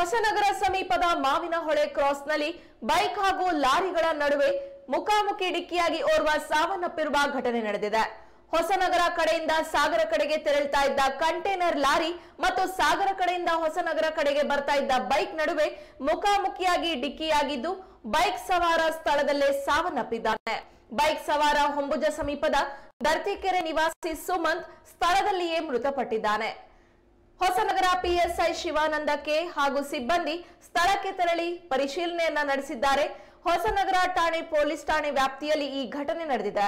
ಹೊಸನಗರ ಸಮೀಪದ ಮಾವಿನಹೊಳೆ ಕ್ರಾಸ್ನಲ್ಲಿ ಬೈಕ್ ಹಾಗೂ ಲಾರಿಗಳ ನಡುವೆ ಮುಖಾಮುಖಿ ಡಿಕ್ಕಿಯಾಗಿ ಓರ್ವ ಸಾವನ್ನಪ್ಪಿರುವ ಘಟನೆ ನಡೆದಿದೆ ಹೊಸನಗರ ಕಡೆಯಿಂದ ಸಾಗರ ಕಡೆಗೆ ತೆರಳ್ತಾ ಇದ್ದ ಕಂಟೈನರ್ ಲಾರಿ ಮತ್ತು ಸಾಗರ ಕಡೆಯಿಂದ ಹೊಸನಗರ ಕಡೆಗೆ ಬರ್ತಾ ಇದ್ದ ಬೈಕ್ ನಡುವೆ ಮುಖಾಮುಖಿಯಾಗಿ ಡಿಕ್ಕಿಯಾಗಿದ್ದು ಬೈಕ್ ಸವಾರ ಸ್ಥಳದಲ್ಲೇ ಸಾವನ್ನಪ್ಪಿದ್ದಾನೆ ಬೈಕ್ ಸವಾರ ಹೊಂಬುಜ ಸಮೀಪದ ದರ್ತಿಕೆರೆ ನಿವಾಸಿ ಸುಮಂತ್ ಸ್ಥಳದಲ್ಲಿಯೇ ಮೃತಪಟ್ಟಿದ್ದಾನೆ ಹೊಸನಗರ ಪಿಎಸ್ಐ ಶಿವಾನಂದ ಕೆ ಹಾಗೂ ಸಿಬ್ಬಂದಿ ಸ್ಥಳಕ್ಕೆ ತೆರಳಿ ಪರಿಶೀಲನೆಯನ್ನ ನಡೆಸಿದ್ದಾರೆ ಹೊಸನಗರ ಠಾಣೆ ಪೊಲೀಸ್ ಠಾಣೆ ವ್ಯಾಪ್ತಿಯಲ್ಲಿ ಈ ಘಟನೆ ನಡೆದಿದೆ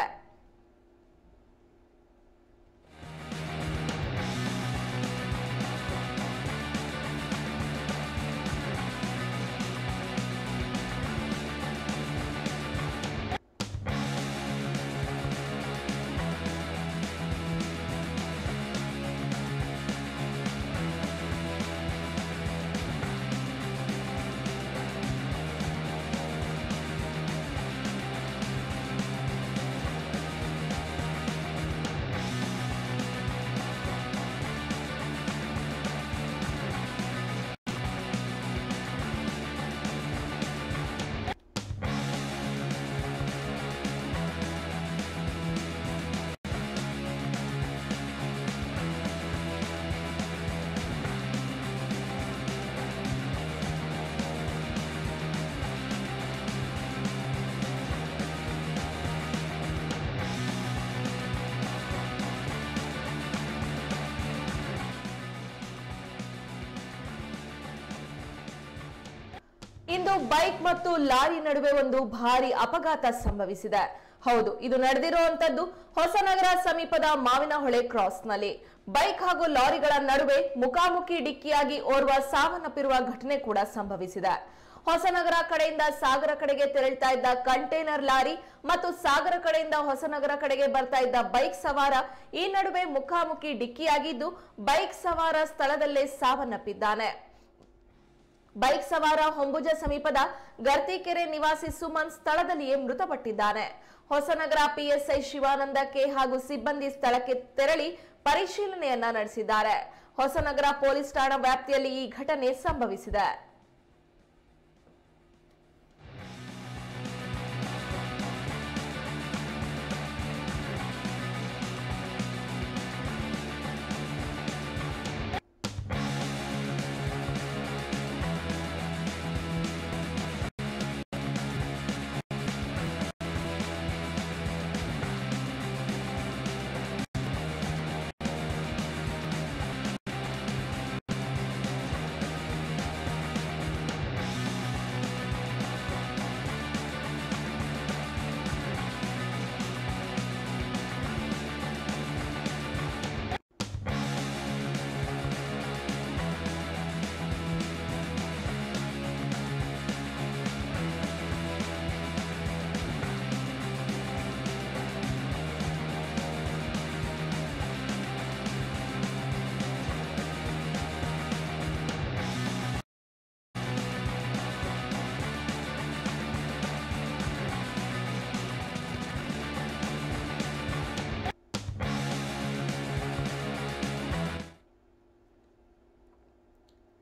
ಇಂದು ಬೈಕ್ ಮತ್ತು ಲಾರಿ ನಡುವೆ ಒಂದು ಭಾರಿ ಅಪಘಾತ ಸಂಭವಿಸಿದೆ ಹೌದು ಇದು ನಡೆದಿರುವಂತದ್ದು ಹೊಸನಗರ ಸಮೀಪದ ಮಾವಿನಹೊಳೆ ಕ್ರಾಸ್ನಲ್ಲಿ ಬೈಕ್ ಹಾಗೂ ಲಾರಿಗಳ ನಡುವೆ ಮುಖಾಮುಖಿ ಡಿಕ್ಕಿಯಾಗಿ ಓರ್ವ ಸಾವನ್ನಪ್ಪಿರುವ ಘಟನೆ ಕೂಡ ಸಂಭವಿಸಿದೆ ಹೊಸನಗರ ಕಡೆಯಿಂದ ಸಾಗರ ಕಡೆಗೆ ತೆರಳ್ತಾ ಇದ್ದ ಕಂಟೈನರ್ ಲಾರಿ ಮತ್ತು ಸಾಗರ ಕಡೆಯಿಂದ ಹೊಸನಗರ ಕಡೆಗೆ ಬರ್ತಾ ಇದ್ದ ಬೈಕ್ ಸವಾರ ಈ ನಡುವೆ ಮುಖಾಮುಖಿ ಡಿಕ್ಕಿಯಾಗಿದ್ದು ಬೈಕ್ ಸವಾರ ಸ್ಥಳದಲ್ಲೇ ಸಾವನ್ನಪ್ಪಿದ್ದಾನೆ ಬೈಕ್ ಸವಾರ ಹೊಂಬುಜ ಸಮೀಪದ ಗರ್ತಿಕೆರೆ ನಿವಾಸಿ ಸುಮನ್ ಸ್ಥಳದಲ್ಲಿಯೇ ಮೃತಪಟ್ಟಿದ್ದಾನೆ ಹೊಸನಗರ ಪಿಎಸ್ಐ ಶಿವಾನಂದ ಕೆ ಹಾಗೂ ಸಿಬ್ಬಂದಿ ಸ್ಥಳಕ್ಕೆ ತೆರಳಿ ಪರಿಶೀಲನೆಯನ್ನ ನಡೆಸಿದ್ದಾರೆ ಹೊಸನಗರ ಪೊಲೀಸ್ ಠಾಣಾ ವ್ಯಾಪ್ತಿಯಲ್ಲಿ ಈ ಘಟನೆ ಸಂಭವಿಸಿದೆ